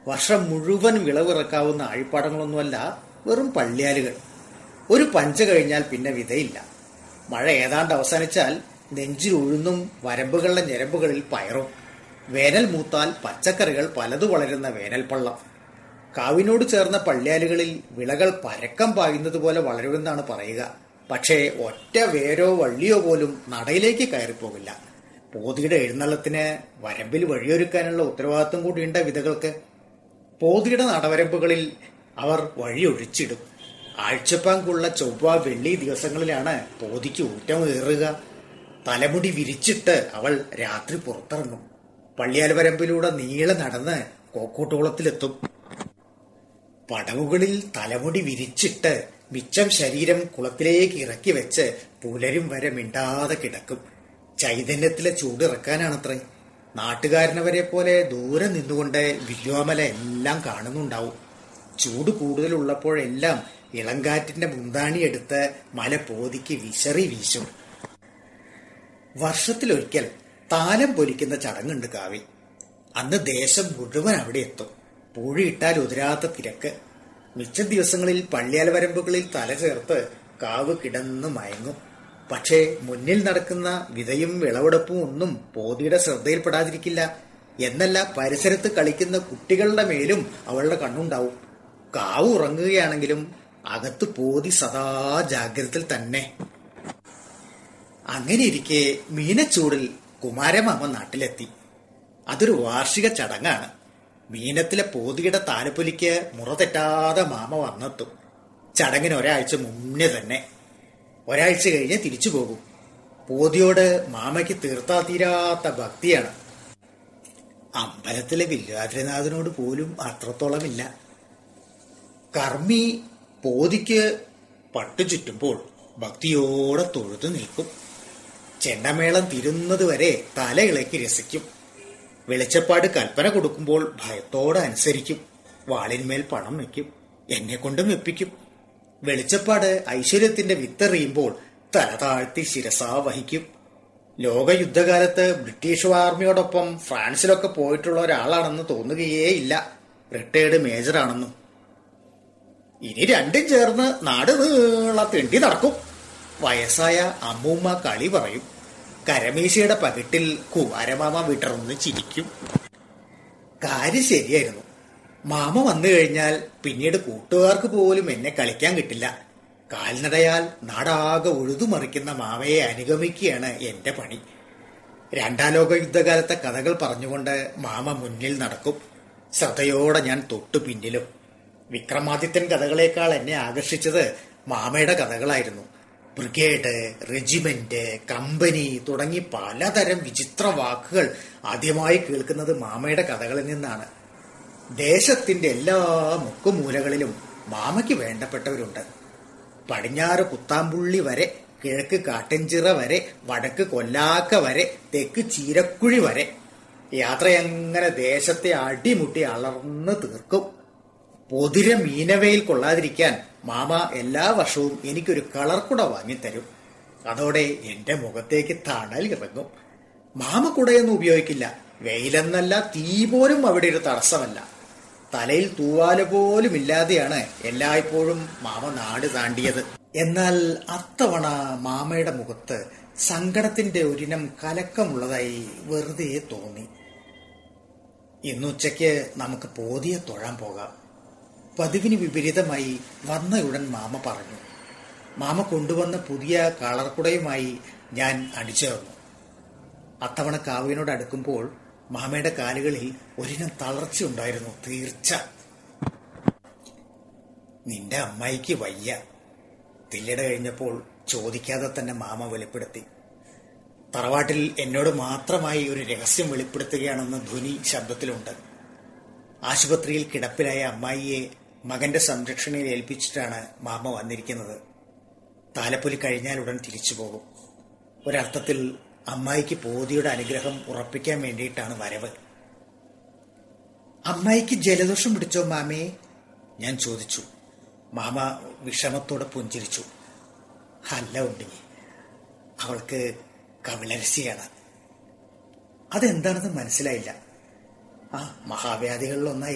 വർഷം മുഴുവൻ വിളവിറക്കാവുന്ന ആഴിപ്പാടങ്ങളൊന്നുമല്ല വെറും പള്ളിയാലുകൾ ഒരു പഞ്ച കഴിഞ്ഞാൽ പിന്നെ വിതയില്ല മഴ ഏതാണ്ട് അവസാനിച്ചാൽ നെഞ്ചിൽ ഉഴുന്നും വരമ്പുകളുടെ ഞരമ്പുകളിൽ പയറും വേനൽ മൂത്താൽ പച്ചക്കറികൾ പലതു വളരുന്ന വേനൽപ്പള്ളം കാവിനോട് ചേർന്ന പള്ളിയാലുകളിൽ വിളകൾ പരക്കം പായുന്നത് പോലെ വളരുമെന്നാണ് പറയുക പക്ഷേ ഒറ്റ വേരോ വള്ളിയോ പോലും നടയിലേക്ക് കയറിപ്പോകില്ല പോതിയുടെ എഴുന്നള്ളത്തിന് വരമ്പിൽ വഴിയൊരുക്കാനുള്ള ഉത്തരവാദിത്വം കൂടിയുണ്ട് വിധകൾക്ക് പോതിയുടെ നടവരമ്പുകളിൽ അവർ വഴിയൊഴിച്ചിടും ആഴ്ചപ്പാങ്കുള്ള ചൊവ്വ വെള്ളി ദിവസങ്ങളിലാണ് പോതിക്ക് ഊറ്റമേറുക തലമുടി വിരിച്ചിട്ട് അവൾ രാത്രി പുറത്തിറങ്ങും പള്ളിയാൽ വരമ്പിലൂടെ നീളെ നടന്ന് കോക്കോട്ടോളത്തിലെത്തും പടവുകളിൽ തലമുടി വിരിച്ചിട്ട് മിച്ചം ശരീരം കുളത്തിലേക്ക് ഇറക്കി വെച്ച് പുലരും വരെ മിണ്ടാതെ കിടക്കും ചൈതന്യത്തിലെ ചൂടിറക്കാനാണത്രേ നാട്ടുകാരനവരെ പോലെ ദൂരെ നിന്നുകൊണ്ട് വില്ലുവാമല എല്ലാം കാണുന്നുണ്ടാവും ചൂട് കൂടുതലുള്ളപ്പോഴെല്ലാം ഇളങ്കാറ്റിന്റെ മുന്താണി എടുത്ത് മല പോതിക്ക് വിശറി വീശും വർഷത്തിലൊരിക്കൽ താലം പൊലിക്കുന്ന ചടങ്ങുണ്ട് കാവിൽ അന്ന് ദേശം മുഴുവൻ അവിടെ എത്തും പൂഴിയിട്ടാൽ ഉതിരാത്ത തിരക്ക് മിച്ച ദിവസങ്ങളിൽ പള്ളിയാൽ വരമ്പുകളിൽ തല ചേർത്ത് കാവ് കിടന്ന് മയങ്ങും പക്ഷേ മുന്നിൽ നടക്കുന്ന വിതയും വിളവെടുപ്പും ഒന്നും പോതിയുടെ ശ്രദ്ധയിൽപ്പെടാതിരിക്കില്ല എന്നല്ല പരിസരത്ത് കളിക്കുന്ന കുട്ടികളുടെ മേലും അവളുടെ കണ്ണുണ്ടാവും കാവ് ഉറങ്ങുകയാണെങ്കിലും അകത്ത് പോതി സദാ ജാഗ്രതയിൽ തന്നെ അങ്ങനെ ഇരിക്കെ മീനച്ചൂടിൽ കുമാരമാമ നാട്ടിലെത്തി അതൊരു വാർഷിക ചടങ്ങാണ് മീനത്തിലെ പോതിയുടെ താലപ്പൊലിക്ക് മുറ തെറ്റാതെ മാമ വന്നെത്തും ചടങ്ങിന് ഒരാഴ്ച മുന്നേ തന്നെ ഒരാഴ്ച കഴിഞ്ഞ് തിരിച്ചു പോകും പോതിയോട് മാമയ്ക്ക് തീർത്താ തീരാത്ത ഭക്തിയാണ് അമ്പലത്തിലെ വില്വാദ്രനാഥനോട് പോലും അത്രത്തോളമില്ല കർമ്മി പോതിക്ക് പട്ടു ചുറ്റുമ്പോൾ ഭക്തിയോടെ തൊഴുതു നിൽക്കും ചെണ്ടമേളം തിരുന്നത് വരെ തലയിളക്കി രസിക്കും വെളിച്ചപ്പാട് കൽപ്പന കൊടുക്കുമ്പോൾ ഭയത്തോടെ അനുസരിക്കും വാളിന്മേൽ പണം വെക്കും എന്നെ കൊണ്ടും വെപ്പിക്കും വെളിച്ചപ്പാട് ഐശ്വര്യത്തിന്റെ വിത്തെറിയുമ്പോൾ തല താഴ്ത്തി ശിരസാ വഹിക്കും ലോകയുദ്ധകാലത്ത് ബ്രിട്ടീഷ് ആർമിയോടൊപ്പം ഫ്രാൻസിലൊക്കെ പോയിട്ടുള്ള ഒരാളാണെന്ന് തോന്നുകയേ ഇല്ല റിട്ടയേർഡ് മേജറാണെന്നും ഇനി രണ്ടും ചേർന്ന് നാട് നീള തിണ്ടി നടക്കും വയസ്സായ അമ്മൂമ്മ കളി പറയും കരമീശയുടെ പകിട്ടിൽ കുമാരമാമ വിട്ടർന്ന് ചിരിക്കും കാര്യം ശരിയായിരുന്നു മാമ വന്നു കഴിഞ്ഞാൽ പിന്നീട് കൂട്ടുകാർക്ക് പോലും എന്നെ കളിക്കാൻ കിട്ടില്ല കാൽനടയാൽ നാടാകെ ഉഴുതുമറിക്കുന്ന മാമയെ അനുഗമിക്കുകയാണ് എന്റെ പണി രണ്ടാം ലോക യുദ്ധകാലത്തെ കഥകൾ പറഞ്ഞുകൊണ്ട് മാമ മുന്നിൽ നടക്കും ശ്രദ്ധയോടെ ഞാൻ തൊട്ടു പിന്നിലും വിക്രമാദിത്യൻ കഥകളേക്കാൾ എന്നെ ആകർഷിച്ചത് മാമയുടെ കഥകളായിരുന്നു ബ്രിഗേഡ് റെജിമെന്റ് കമ്പനി തുടങ്ങി പലതരം വിചിത്ര വാക്കുകൾ ആദ്യമായി കേൾക്കുന്നത് മാമയുടെ കഥകളിൽ നിന്നാണ് ദേശത്തിന്റെ എല്ലാ മുക്കുമൂലകളിലും മാമയ്ക്ക് വേണ്ടപ്പെട്ടവരുണ്ട് പടിഞ്ഞാറ് കുത്താമ്പുള്ളി വരെ കിഴക്ക് കാട്ടഞ്ചിറ വരെ വടക്ക് കൊല്ലാക്ക വരെ തെക്ക് ചീരക്കുഴി വരെ യാത്രയങ്ങനെ ദേശത്തെ അടിമുട്ടി അളർന്ന് തീർക്കും പൊതിര മീനവയിൽ കൊള്ളാതിരിക്കാൻ മാമ എല്ലാ വർഷവും എനിക്കൊരു കളർ കുട വാങ്ങിത്തരും അതോടെ എന്റെ മുഖത്തേക്ക് തണൽ ഇറങ്ങും മാമ കുടയൊന്നും ഉപയോഗിക്കില്ല വെയിലെന്നല്ല തീ പോലും അവിടെ ഒരു തടസ്സമല്ല തലയിൽ തൂവാല പോലും ഇല്ലാതെയാണ് എല്ലായ്പ്പോഴും മാമ നാട് താണ്ടിയത് എന്നാൽ അത്തവണ മാമയുടെ മുഖത്ത് സങ്കടത്തിന്റെ ഒരിനം കലക്കമുള്ളതായി വെറുതെ തോന്നി ഇന്നുച്ചയ്ക്ക് നമുക്ക് പോതിയെ തൊഴാൻ പോകാം പതിവിന് വിപരീതമായി വന്നയുടൻ മാമ പറഞ്ഞു മാമ കൊണ്ടുവന്ന പുതിയ കളർക്കുടയുമായി ഞാൻ അടിച്ചേർന്നു അത്തവണ കാവിനോട് അടുക്കുമ്പോൾ മാമയുടെ കാലുകളിൽ ഒരിനം തളർച്ചയുണ്ടായിരുന്നു തീർച്ച നിന്റെ അമ്മായിക്ക് വയ്യ തില്ലട കഴിഞ്ഞപ്പോൾ ചോദിക്കാതെ തന്നെ മാമ വെളിപ്പെടുത്തി തറവാട്ടിൽ എന്നോട് മാത്രമായി ഒരു രഹസ്യം വെളിപ്പെടുത്തുകയാണെന്ന ധ്വനി ശബ്ദത്തിലുണ്ട് ആശുപത്രിയിൽ കിടപ്പിലായ അമ്മായിയെ മകന്റെ സംരക്ഷണയിൽ ഏൽപ്പിച്ചിട്ടാണ് മാമ വന്നിരിക്കുന്നത് താലപ്പൊലി കഴിഞ്ഞാൽ ഉടൻ തിരിച്ചു പോകും ഒരർത്ഥത്തിൽ അമ്മായിക്ക് പോതിയുടെ അനുഗ്രഹം ഉറപ്പിക്കാൻ വേണ്ടിയിട്ടാണ് വരവ് അമ്മായിക്ക് ജലദോഷം പിടിച്ചോ മാമേ ഞാൻ ചോദിച്ചു മാമ വിഷമത്തോടെ പുഞ്ചിരിച്ചു അല്ല ഉണ്ണി അവൾക്ക് കവിളരസിയാണ് അതെന്താണെന്ന് മനസ്സിലായില്ല ആ മഹാവ്യാധികളിലൊന്നായി